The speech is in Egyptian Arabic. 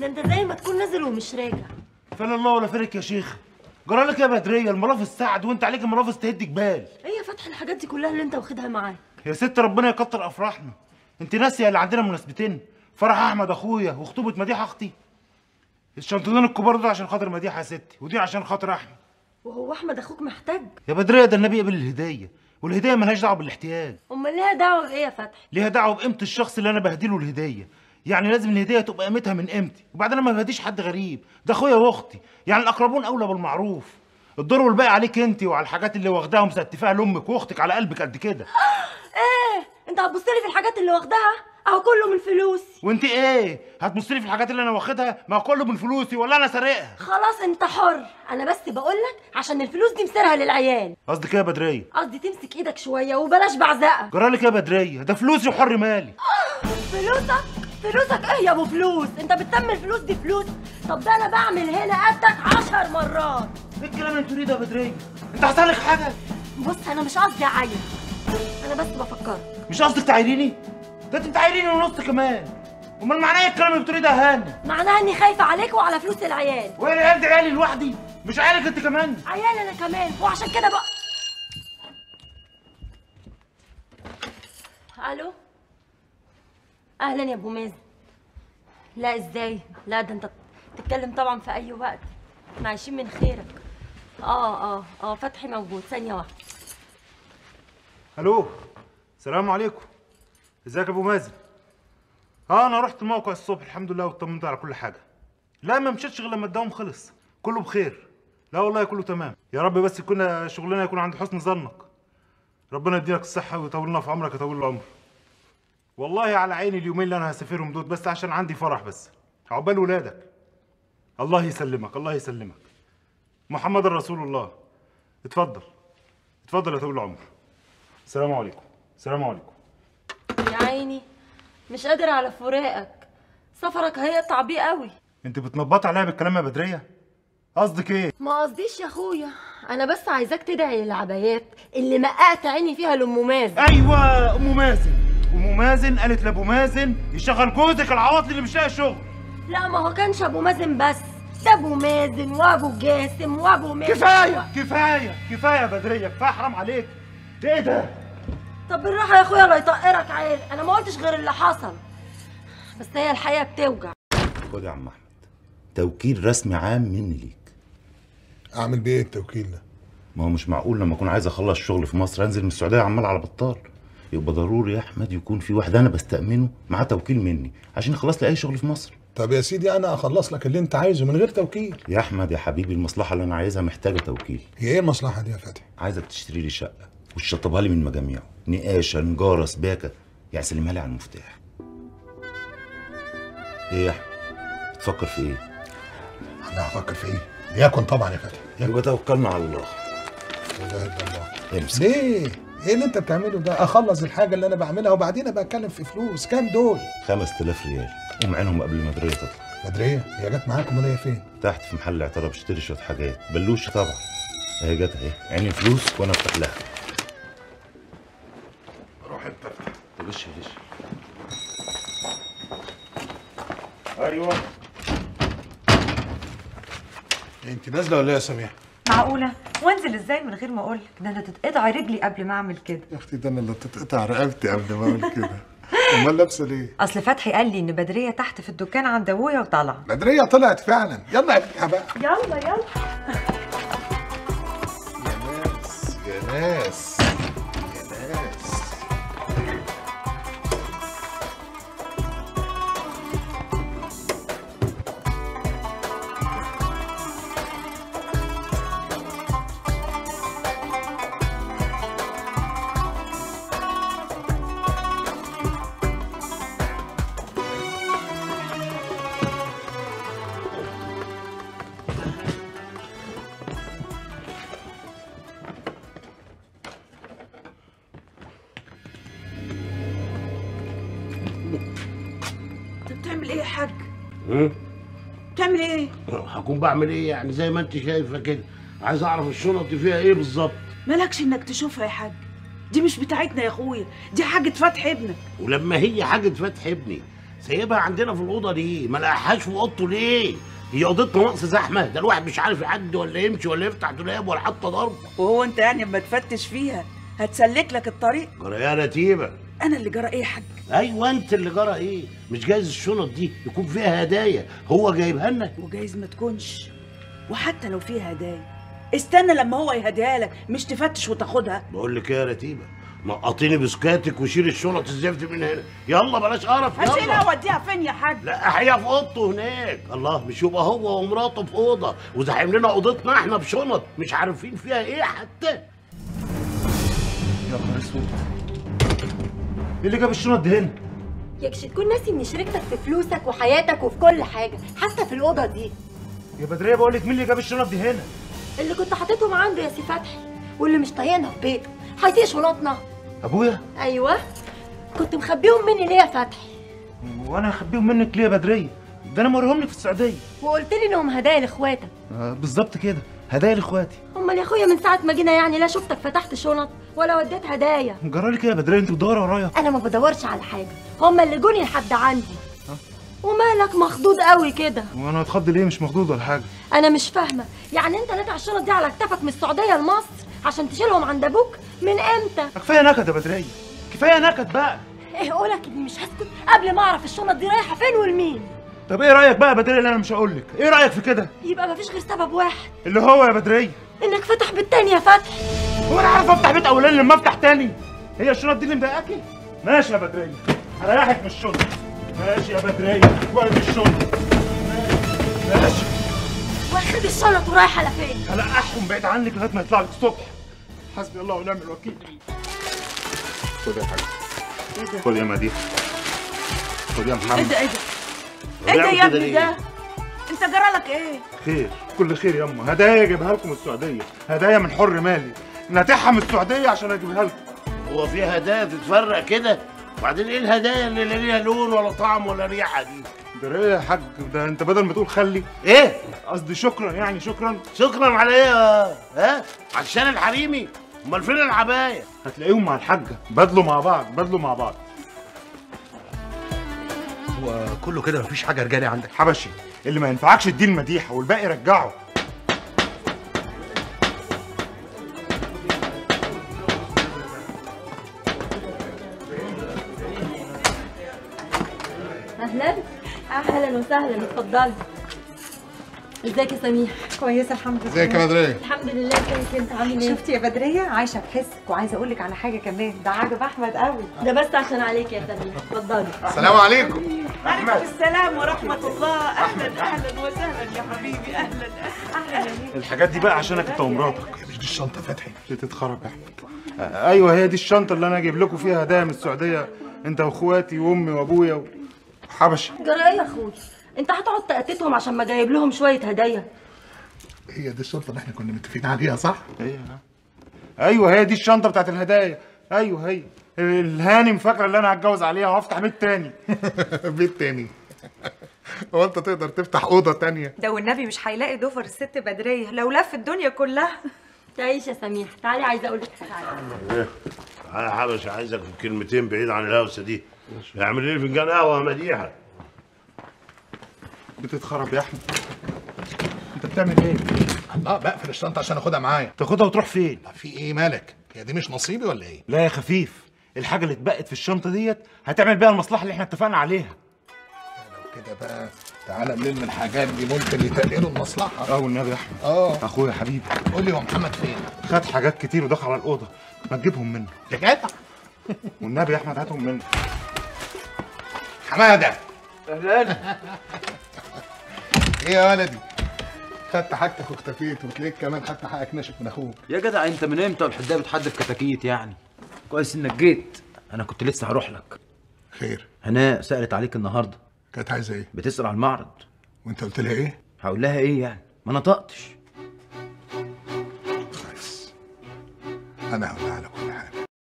ده انت زي ما تكون نازل ومش راجع فلا الله ولا فارق يا شيخ جرى لك يا بدريه المرافس سعد وانت عليك المرافس تهد جبال ايه يا فتحي الحاجات دي كلها اللي انت واخدها معاك يا ست ربنا يكتر افراحنا انت ناسيه اللي عندنا مناسبتين فرح احمد اخويا وخطوبه مديحه اختي الشنطتين الكبار دول عشان خاطر مديحه يا ستي ودي عشان خاطر احمد وهو احمد اخوك محتاج يا بدريه ده النبي يقبل الهديه والهديه ملهاش دعوه بالاحتياج امال ليها دعوه بايه يا فتحي ليها دعوه بقيمه الشخص اللي انا بهديله الهديه يعني لازم الهديه تبقى قيمتها من قيمتي وبعدين انا ما بهديش حد غريب ده اخويا واختي يعني الاقربون اولى بالمعروف الدور والباقي عليك انت وعلى الحاجات اللي واخداها ومستفاها لامك واختك على قلبك قد كده ايه انت هتبص لي في الحاجات اللي واخداها اهو كله من فلوسي وانت ايه هتبص لي في الحاجات اللي انا واخدها ما هو كله من فلوسي ولا انا سارقها خلاص انت حر انا بس بقول لك عشان الفلوس دي مسيرها للعيال قصدك ايه يا بدريه قصدي تمسك ايدك شويه وبلاش بعزقه جرالك ايه يا بدريه ده فلوسي وحر مالي فلوسك فلوسك ايه يا ابو فلوس انت بتسمي الفلوس دي فلوس طب ده انا بعمل هنا قدك عشر مرات ايه الكلام اللي انت ده يا بدريه انت حصل لك حاجه بص انا مش قصدي اعين انا بس بفكرك مش قصدك تعايريني ده انت بتعايريني ونص كمان امال معناه ايه الكلام اللي بتقوليه ده يا هاني معناها اني خايفه عليك وعلى فلوس العيال وايه العيال دي عيالي لوحدي مش عيالك انت كمان عيال انا كمان وعشان كده بقى الو اهلا يا ابو مازن لا ازاي لا ده انت تتكلم طبعا في اي وقت احنا عايشين من خيرك اه اه اه فتحي موجود ثانيه واحده الو السلام عليكم ازيك يا ابو مازن اه انا رحت الموقع الصبح الحمد لله واطمنت على كل حاجه لا ما مشيتش غير لما الدوام خلص كله بخير لا والله كله تمام يا رب بس يكون شغلنا يكون عند حسن ظنك ربنا يديلك الصحه ويطول لنا في عمرك يطول العمر والله على عيني اليومين اللي انا هسافرهم دول بس عشان عندي فرح بس عقبال ولادك الله يسلمك الله يسلمك محمد رسول الله اتفضل اتفضل يا طويل العمر السلام عليكم السلام عليكم يا عيني مش قادر على فراقك سفرك هيقطع بيه قوي انت بتنبط عليا بالكلام يا بدريه قصدك ايه ما قصديش يا اخويا انا بس عايزاك تدعي للعبايات اللي مقات عيني فيها لام مازن ايوه ام مازن ام مازن قالت لابو مازن يشغل جوزك العواطل اللي مش لاقي شغل لا ما هو كانش ابو مازن بس ده ابو مازن وابو جاسم وابو مازن كفايه كفايه كفايه يا بدريه كفايه حرام عليك ايه ده طب بالراحه يا اخويا لا يطقرك عيل انا ما قلتش غير اللي حصل بس هي الحقيقه بتوجع خد يا عم احمد توكيل رسمي عام مني ليك اعمل بيه ايه التوكيل ده ما هو مش معقول لما اكون عايز اخلص شغل في مصر انزل من السعوديه عمال على بطال يبقى ضروري يا احمد يكون في واحد انا بستامنه معاه توكيل مني عشان يخلص لي اي شغل في مصر طب يا سيدي انا اخلص لك اللي انت عايزه من غير توكيل يا احمد يا حبيبي المصلحه اللي انا عايزها محتاجه توكيل هي ايه المصلحه دي يا فتحي عايزك تشتري لي شقه وتشطبها لي من مجاميعه نقاشه نجاره سباكه يعني سلمها لي على المفتاح ايه يا احمد تفكر في ايه انا هفكر في ايه ليكن طبعا يا فتحي يبقى توكلنا على الله لا اله الا الله امسك ليه ايه اللي انت بتعمله ده اخلص الحاجه اللي انا بعملها وبعدين ابقى اتكلم في فلوس كام دول 5000 ريال قوم عينهم قبل ما المدريه تطلع بدريه هي جت معاكم ولا هي فين تحت في محل اعتراف بشتري شويه حاجات بلوش طبعا اهي جت اهي عيني فلوس وانا افتح لها روح انت افتح غش غش ايوه انت نازله ولا ايه يا سميح معقولة؟ وانزل ازاي من غير ما اقولك؟ ده انا تتقطع رجلي قبل ما اعمل كده. يا اختي ده انا اللي تتقطع رقبتي قبل ما اقول كده امال لابسه ليه اصل فتحي قال لي ان بدرية تحت في الدكان عند ابويا وطالعة. بدريه طلعت فعلا يلا يا بقى يلا يلا. يا ناس يا ناس يا ناس انت بتعمل ايه يا حاج؟ هم؟ بتعمل ايه؟ هكون بعمل ايه يعني زي ما انت شايفه كده عايز اعرف الشنط دي فيها ايه بالظبط مالكش انك تشوفها يا حاج دي مش بتاعتنا يا اخويا دي حاجة فتح ابنك ولما هي حاجه فتح ابني سايبها عندنا في الاوضه ليه ما لقاهاش في اوضته ليه هي اوضتنا ناقص زحمه ده الواحد مش عارف يعدي ولا يمشي ولا يفتح دولاب ولا حتى ضرب وهو انت يعني اما تفتش فيها هتسلك لك الطريق جرى يا رتيبه انا اللي جرى ايه يا حاج ايوه انت اللي جرى ايه مش جايز الشنط دي يكون فيها هدايا هو جايبها لنا وجايز ما تكونش وحتى لو فيها هدايا استنى لما هو يهديها لك مش تفتش وتاخدها بقول لك ايه يا رتيبه نقطيني بسكاتك وشيل الشنط الزفت من هنا يلا بلاش قرف هشيلها يلا واديها فين يا حاج لا هي في اوضته هناك الله مش يبقى هو ومراته في اوضه وزاحم لنا اوضتنا احنا بشنط مش عارفين فيها ايه حتى يا نهار اسود ايه اللي جاب الشنط دي هنا يكش تكون ناسي ان شريكتك في فلوسك وحياتك وفي كل حاجه حتى في الاوضه دي يا بدريه بقول لك مين اللي جاب الشنط دي هنا اللي كنت حاططهم عنده يا سي فتحي واللي مش طايقنا في بيته هيطيق شنطنا ابويا ايوه كنت مخبيهم مني ليه يا فتحي وانا اخبيهم منك ليه يا بدريه ده انا موريهم لك في السعوديه وقلت لي انهم هدايا لاخواتك آه بالظبط كده هدايا لاخواتي امال يا اخويا من ساعه ما جينا يعني لا شفتك فتحت شنط ولا وديت هدايا جرالك ايه يا بدريه انت بتدوري ورايا انا ما بدورش على حاجه هما اللي جوني لحد عندي ومالك مخضوض قوي كده وانا اتخض ليه مش مخضوض ولا حاجه انا مش فاهمه يعني انت ناتع الشنط دي على كتفك من السعوديه لمصر عشان تشيلهم عند ابوك من امتى كفايه نكد يا بدريه كفايه نكد بقى ايه اقولك اني مش هسكت قبل ما اعرف الشنط دي رايحه فين والمين طب ايه رايك بقى يا بدريه اللي انا مش هقول لك ايه رايك في كده يبقى مفيش غير سبب واحد اللي هو يا بدريه انك فتح بالتاني يا فتحي هو انا عارف افتح بيت اولاني لما افتح تاني هي الشنط دي اللي مضايقاكي ماشي يا بدريه هريحك من الشنط ماشي يا بدريه وادي الشنط ماشي واخد الشنط ورايح على فين هلقحهم بعيد عنك لغايه ما يطلع لك الصبح حسبي الله ونعم الوكيل خد يا حاج خد يا مديح خد يا ايه محمد ده ايه ده ايه ده بيعمل يا كده ابني ليه؟ ده انت جرالك ايه خير كل خير يا امه هدايا اجيبها لكم من السعوديه هدايا من حر مالي ناتحها من السعوديه عشان اجيبها لكم هو في هدايا تتفرق كده وبعدين ايه الهدايا اللي لا ليها لون ولا طعم ولا ريحه دي ده ايه يا حاج ده انت بدل ما تقول خلي ايه قصدي شكرا يعني شكرا شكرا على ايه يا- ها عشان الحريمي امال فين العبايه هتلاقيهم مع الحاجه بدلوا مع بعض بدلوا مع بعض هو كله كده مفيش حاجه رجالي عندك حبشي اللي ما ينفعكش اديه المديحه والباقي رجعه اهلا اهلا وسهلا اتفضلي ازيك يا سميح كويسه الحمد لله ازيك يا بدريه الحمد لله ازيك انت عامل ايه شفتي يا بدريه عايشه بحسك وعايزه اقول لك على حاجه كمان ده عجب احمد قوي ده بس عشان عليك يا سميح اتفضلي السلام عليكم عليكم السلام ورحمه الله اهلا اهلا وسهلا يا حبيبي اهلا اهلا الحاجات دي بقى عشانك انت ومراتك مش دي الشنطه فتحي بتتخرب يا احمد آه، ايوه هي دي الشنطه اللي انا اجيب لكم فيها هدايا من السعوديه انت واخواتي وامي وابويا وحبشي جرى ايه يا اخوي انت هتقعد تأتتهم عشان ما جايب لهم شويه هدايا هي دي الشنطه اللي احنا كنا متفقين عليها صح ايوه ايوه هي دي الشنطه بتاعت الهدايا ايوه هي الهانم فاكره اللي انا هتجوز عليها وهفتح بيت تاني بيت تاني هو انت تقدر تفتح اوضه تانية ده والنبي مش هيلاقي دوفر الست بدريه لو لف الدنيا كلها تعيش يا سميح تعالي عايزه اقول لك حاجه تعالى يا حبش عايزك في كلمتين بعيد عن الهوسه دي اعمل لي فنجان قهوه يا مديحه بتتخرب يا احمد انت بتعمل ايه الله بقفل الشنطه عشان اخدها معايا تاخدها وتروح فين طب في ايه مالك هي دي مش نصيبي ولا ايه لا يا خفيف الحاجه اللي اتبقت في الشنطه ديت هتعمل بيها المصلحه اللي احنا اتفقنا عليها لو كده بقى تعالى نلم الحاجات دي ممكن يتقلوا المصلحه اه والنبي يا احمد اه اخويا حبيبي قول لي هو محمد فين خد حاجات كتير ودخل على الاوضه ما تجيبهم منه يا جدع والنبي يا احمد هاتهم منه حماده اهلا ايه يا ولدي خدت حاجتك واختفيت وتلاقيك كمان خدت حقك ناشف من اخوك يا جدع انت من امتى والحدايه بتحدف كتاكيت يعني كويس انك جيت انا كنت لسه هروح لك خير هناء سالت عليك النهارده كانت عايزه ايه بتسال على المعرض وانت قلت لها ايه هقول لها ايه يعني ما نطقتش كويس انا هقولها لك